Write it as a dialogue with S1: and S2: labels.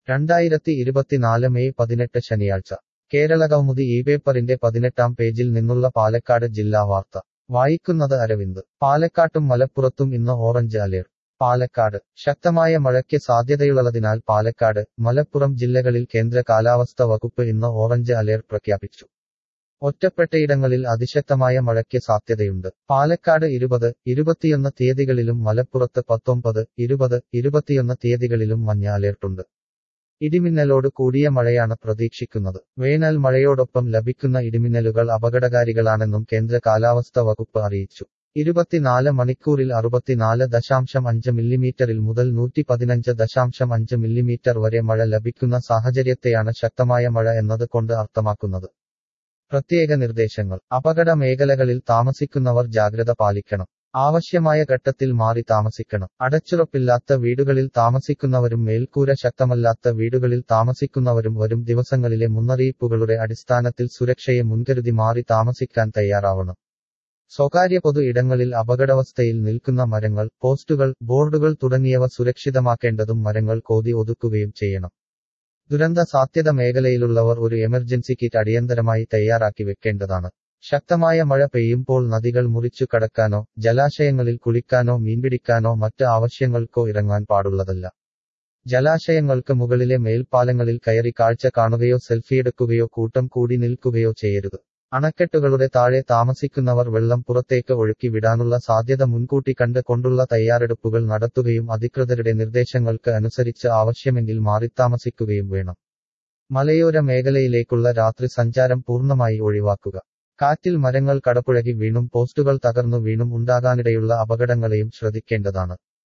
S1: രണ്ടായിരത്തി ഇരുപത്തിനാല് മെയ് പതിനെട്ട് ശനിയാഴ്ച കേരള കൗമുദി ഈ പേപ്പറിന്റെ പതിനെട്ടാം പേജിൽ നിന്നുള്ള പാലക്കാട് ജില്ലാ വാർത്ത വായിക്കുന്നത് അരവിന്ദ് പാലക്കാട്ടും മലപ്പുറത്തും ഇന്ന് ഓറഞ്ച് അലേർട്ട് പാലക്കാട് ശക്തമായ മഴയ്ക്ക് സാധ്യതയുള്ളതിനാൽ പാലക്കാട് മലപ്പുറം ജില്ലകളിൽ കേന്ദ്ര കാലാവസ്ഥ വകുപ്പ് ഇന്ന് ഓറഞ്ച് അലേർട്ട് പ്രഖ്യാപിച്ചു ഒറ്റപ്പെട്ടയിടങ്ങളിൽ അതിശക്തമായ മഴയ്ക്ക് സാധ്യതയുണ്ട് പാലക്കാട് ഇരുപത് ഇരുപത്തിയൊന്ന് തീയതികളിലും മലപ്പുറത്ത് പത്തൊമ്പത് ഇരുപത് ഇരുപത്തിയൊന്ന് തീയതികളിലും മഞ്ഞ അലേർട്ടുണ്ട് ഇടിമിന്നലോട് കൂടിയ മഴയാണ് പ്രതീക്ഷിക്കുന്നത് വേനൽ മഴയോടൊപ്പം ലഭിക്കുന്ന ഇടിമിന്നലുകൾ അപകടകാരികളാണെന്നും കേന്ദ്ര കാലാവസ്ഥ വകുപ്പ് അറിയിച്ചു ഇരുപത്തിനാല് മണിക്കൂറിൽ അറുപത്തിനാല് ദശാംശം അഞ്ച് മില്ലിമീറ്ററിൽ മുതൽ നൂറ്റി പതിനഞ്ച് ദശാംശം അഞ്ച് മില്ലിമീറ്റർ വരെ മഴ ലഭിക്കുന്ന സാഹചര്യത്തെയാണ് ശക്തമായ മഴ എന്നത് കൊണ്ട് അർത്ഥമാക്കുന്നത് പ്രത്യേക നിർദ്ദേശങ്ങൾ അപകട മേഖലകളിൽ താമസിക്കുന്നവർ ജാഗ്രത പാലിക്കണം ആവശ്യമായ ഘട്ടത്തിൽ മാറി താമസിക്കണം അടച്ചുറപ്പില്ലാത്ത വീടുകളിൽ താമസിക്കുന്നവരും മേൽക്കൂര ശക്തമല്ലാത്ത വീടുകളിൽ താമസിക്കുന്നവരും വരും ദിവസങ്ങളിലെ മുന്നറിയിപ്പുകളുടെ അടിസ്ഥാനത്തിൽ സുരക്ഷയെ മുൻകരുതി മാറി താമസിക്കാൻ തയ്യാറാവണം സ്വകാര്യ പൊതു ഇടങ്ങളിൽ അപകടാവസ്ഥയിൽ നിൽക്കുന്ന മരങ്ങൾ പോസ്റ്റുകൾ ബോർഡുകൾ തുടങ്ങിയവ സുരക്ഷിതമാക്കേണ്ടതും മരങ്ങൾ കോതി ഒതുക്കുകയും ചെയ്യണം ദുരന്ത സാധ്യത മേഖലയിലുള്ളവർ ഒരു എമർജൻസി കിറ്റ് അടിയന്തരമായി തയ്യാറാക്കി വെക്കേണ്ടതാണ് ശക്തമായ മഴ പെയ്യുമ്പോൾ നദികൾ മുറിച്ചു കടക്കാനോ ജലാശയങ്ങളിൽ കുളിക്കാനോ മീൻപിടിക്കാനോ മറ്റ് ആവശ്യങ്ങൾക്കോ ഇറങ്ങാൻ പാടുള്ളതല്ല ജലാശയങ്ങൾക്ക് മുകളിലെ മേൽപ്പാലങ്ങളിൽ കയറി കാഴ്ച കാണുകയോ സെൽഫിയെടുക്കുകയോ കൂട്ടം കൂടി നിൽക്കുകയോ ചെയ്യരുത് അണക്കെട്ടുകളുടെ താഴെ താമസിക്കുന്നവർ വെള്ളം പുറത്തേക്ക് ഒഴുക്കി വിടാനുള്ള സാധ്യത മുൻകൂട്ടി കണ്ട് കൊണ്ടുള്ള തയ്യാറെടുപ്പുകൾ നടത്തുകയും അധികൃതരുടെ നിർദ്ദേശങ്ങൾക്ക് അനുസരിച്ച് ആവശ്യമെങ്കിൽ മാറിത്താമസിക്കുകയും വേണം മലയോര മേഖലയിലേക്കുള്ള രാത്രി സഞ്ചാരം പൂർണ്ണമായി ഒഴിവാക്കുക കാറ്റിൽ മരങ്ങൾ കടപുഴകി വീണും പോസ്റ്റുകൾ തകർന്നു വീണും ഉണ്ടാകാനിടയുള്ള അപകടങ്ങളെയും ശ്രദ്ധിക്കേണ്ടതാണ്